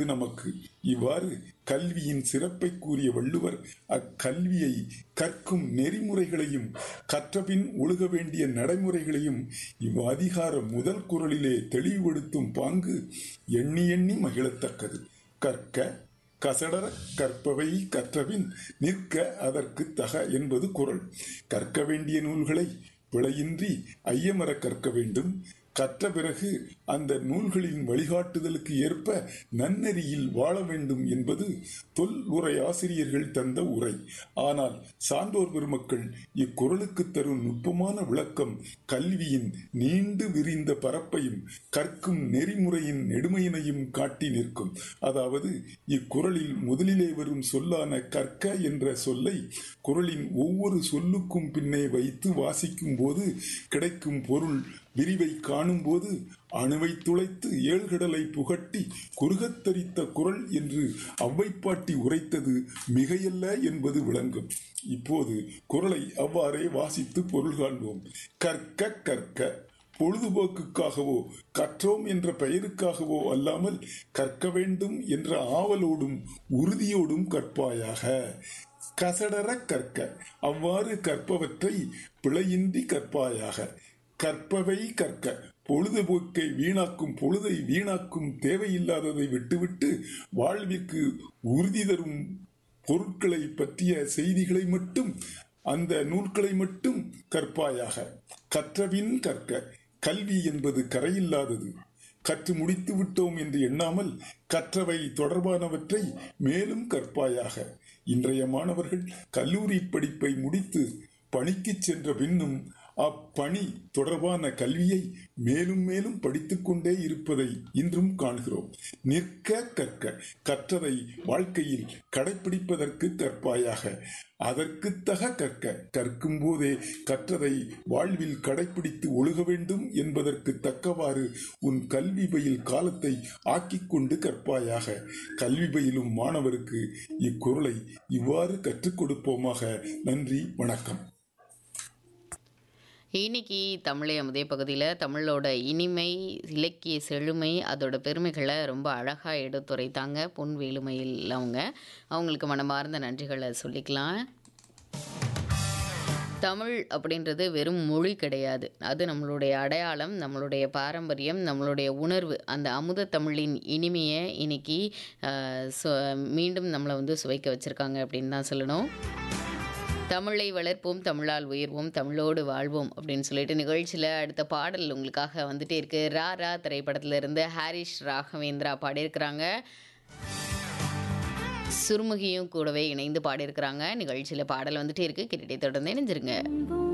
நமக்கு இவ்வாறு கல்வியின் சிறப்பை கூறிய வள்ளுவர் அக்கல்வியை கற்கும் நெறிமுறைகளையும் கற்றபின் ஒழுக வேண்டிய நடைமுறைகளையும் இவ் அதிகார முதல் குரலிலே தெளிவுபடுத்தும் பாங்கு எண்ணி எண்ணி மகிழத்தக்கது கற்க கசடர கற்பவை கற்றபின் நிற்க அதற்கு தக என்பது குரல் கற்க வேண்டிய நூல்களை பிழையின்றி ஐயமர கற்க வேண்டும் கற்ற பிறகு அந்த நூல்களின் வழிகாட்டுதலுக்கு ஏற்ப நன்னெறியில் வாழ வேண்டும் என்பது தொல் உரை ஆசிரியர்கள் தந்த உரை ஆனால் சான்றோர் பெருமக்கள் இக்குறளுக்கு தரும் நுட்பமான விளக்கம் கல்வியின் நீண்டு விரிந்த பரப்பையும் கற்கும் நெறிமுறையின் நெடுமையினையும் காட்டி நிற்கும் அதாவது இக்குறளில் முதலிலே வரும் சொல்லான கற்க என்ற சொல்லை குறளின் ஒவ்வொரு சொல்லுக்கும் பின்னே வைத்து வாசிக்கும் போது கிடைக்கும் பொருள் விரிவை காணும்போது அணுவை துளைத்து ஏழ்கடலை புகட்டி குறுகத்தரித்த குரல் என்று அவ்வைப்பாட்டி உரைத்தது மிகையல்ல என்பது விளங்கும் இப்போது குரலை அவ்வாறே வாசித்து பொருள் காண்போம் கற்க கற்க பொழுதுபோக்குக்காகவோ கற்றோம் என்ற பெயருக்காகவோ அல்லாமல் கற்க வேண்டும் என்ற ஆவலோடும் உறுதியோடும் கற்பாயாக கசடர கற்க அவ்வாறு கற்பவற்றை பிழையின்றி கற்பாயாக கற்பவை கற்க பொழுதுபோக்கை வீணாக்கும் பொழுதை வீணாக்கும் தேவையில்லாததை விட்டுவிட்டு வாழ்விற்கு உறுதி தரும் பொருட்களை பற்றிய செய்திகளை மட்டும் அந்த நூல்களை மட்டும் கற்பாயாக கற்றபின் கற்க கல்வி என்பது கரையில்லாதது கற்று முடித்து விட்டோம் என்று எண்ணாமல் கற்றவை தொடர்பானவற்றை மேலும் கற்பாயாக இன்றைய மாணவர்கள் கல்லூரி படிப்பை முடித்து பணிக்கு சென்ற பின்னும் அப்பணி தொடர்பான கல்வியை மேலும் மேலும் படித்துக் கொண்டே இருப்பதை இன்றும் காண்கிறோம் நிற்க கற்க கற்றதை வாழ்க்கையில் கடைபிடிப்பதற்கு கற்பாயாக அதற்கு தக கற்க கற்கும் போதே கற்றதை வாழ்வில் கடைபிடித்து ஒழுக வேண்டும் என்பதற்கு தக்கவாறு உன் கல்வி பயில் காலத்தை ஆக்கிக் கொண்டு கற்பாயாக கல்வி பயிலும் மாணவருக்கு இக்குறளை இவ்வாறு கற்றுக் கொடுப்போமாக நன்றி வணக்கம் இன்னைக்கு தமிழை அமுதே பகுதியில் தமிழோட இனிமை இலக்கிய செழுமை அதோட பெருமைகளை ரொம்ப அழகாக எடுத்துரைத்தாங்க பொன் வேலுமையில் அவங்க அவங்களுக்கு மனமார்ந்த நன்றிகளை சொல்லிக்கலாம் தமிழ் அப்படின்றது வெறும் மொழி கிடையாது அது நம்மளுடைய அடையாளம் நம்மளுடைய பாரம்பரியம் நம்மளுடைய உணர்வு அந்த அமுத தமிழின் இனிமையை இன்னைக்கு ஆஹ், சு- மீண்டும் நம்மளை வந்து சுவைக்க வச்சுருக்காங்க அப்படின்னு தான் சொல்லணும் தமிழை வளர்ப்போம் தமிழால் உயர்வோம் தமிழோடு வாழ்வோம் அப்படின்னு சொல்லிட்டு நிகழ்ச்சியில் அடுத்த பாடல் உங்களுக்காக வந்துட்டே இருக்கு ரா ரா திரைப்படத்துல இருந்து ஹாரிஷ் ராகவேந்திரா பாடியிருக்கிறாங்க சுருமுகியும் கூடவே இணைந்து பாடியிருக்கிறாங்க நிகழ்ச்சியில் பாடல் வந்துட்டே இருக்கு கேட்டுட்டே தொடர்ந்து இணைஞ்சிருங்க